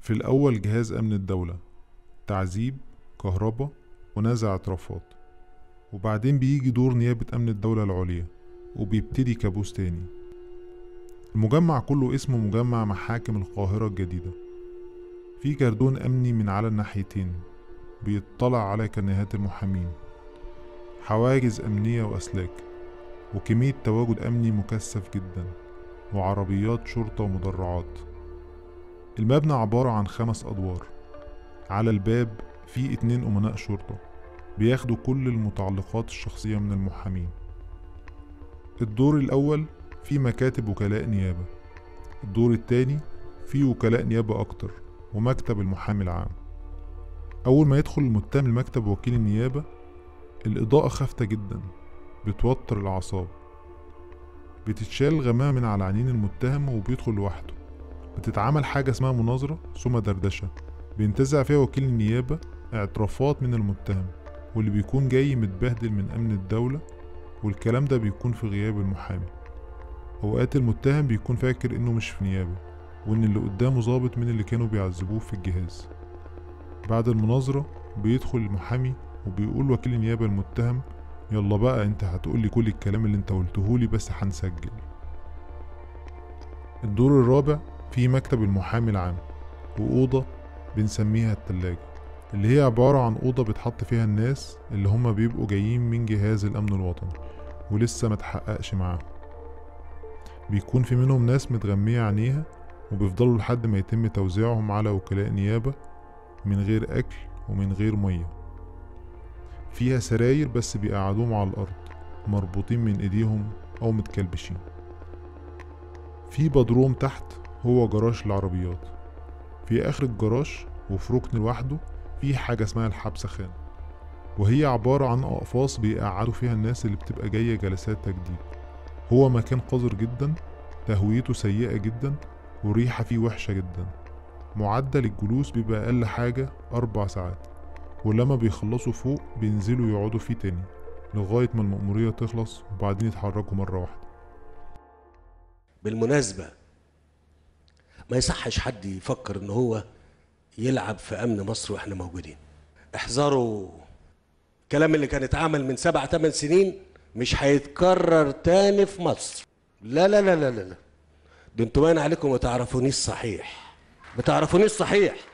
في الأول جهاز أمن الدولة تعذيب كهرباء ونزع اعترافات وبعدين بيجي دور نيابة أمن الدولة العليا وبيبتدي كابوس تاني المجمع كله اسمه مجمع محاكم القاهرة الجديدة في كردون أمني من على الناحيتين بيطلع على كنهات المحامين حواجز أمنية وأسلاك وكمية تواجد أمني مكثف جدا وعربيات شرطة ومدرعات المبنى عبارة عن خمس أدوار على الباب في اتنين أمناء شرطة بياخدوا كل المتعلقات الشخصية من المحامين الدور الأول فيه مكاتب وكلاء نيابة الدور التاني فيه وكلاء نيابة أكتر ومكتب المحامي العام أول ما يدخل المتهم المكتب وكيل النيابة الإضاءة خافتة جدا بتوتر الأعصاب بتتشال غمامة من على عينين المتهم وبيدخل لوحده بتتعمل حاجة اسمها مناظرة ثم دردشة بينتزع فيها وكيل النيابة اعترافات من المتهم واللي بيكون جاي متبهدل من أمن الدولة والكلام ده بيكون في غياب المحامي أوقات المتهم بيكون فاكر إنه مش في نيابة وإن اللي قدامه ظابط من اللي كانوا بيعذبوه في الجهاز بعد المناظرة بيدخل المحامي وبيقول وكيل النيابة المتهم يلا بقى انت هتقولي كل الكلام اللي انت قلتهولي بس هنسجل الدور الرابع فيه مكتب المحامي العام وأوضة بنسميها التلاجة اللي هي عبارة عن أوضة بتحط فيها الناس اللي هما بيبقوا جايين من جهاز الأمن الوطني ولسه ما تحققش معاهم بيكون في منهم ناس متغمية عينيها وبيفضلوا لحد ما يتم توزيعهم على وكلاء نيابة من غير أكل ومن غير مية فيها سراير بس بيقعدوهم على الأرض مربوطين من إيديهم أو متكلبشين في بدروم تحت هو جراج العربيات في آخر الجراج وفي ركن لوحده في حاجة اسمها الحبسة خان وهي عبارة عن أقفاص بيقعدوا فيها الناس اللي بتبقى جاية جلسات تجديد هو مكان قذر جدا تهويته سيئة جدا والريحة فيه وحشة جدا معدل الجلوس بيبقى أقل حاجة أربع ساعات ولما بيخلصوا فوق بينزلوا يقعدوا فيه تاني لغاية ما المأمورية تخلص وبعدين يتحركوا مرة واحدة بالمناسبة ما يصحش حد يفكر ان هو يلعب في امن مصر واحنا موجودين احذروا الكلام اللي كان اتعمل من سبع ثمان سنين مش هيتكرر تاني في مصر لا لا لا لا لا لا ده انتوا باين عليكم ما تعرفونيش صحيح ما تعرفونيش صحيح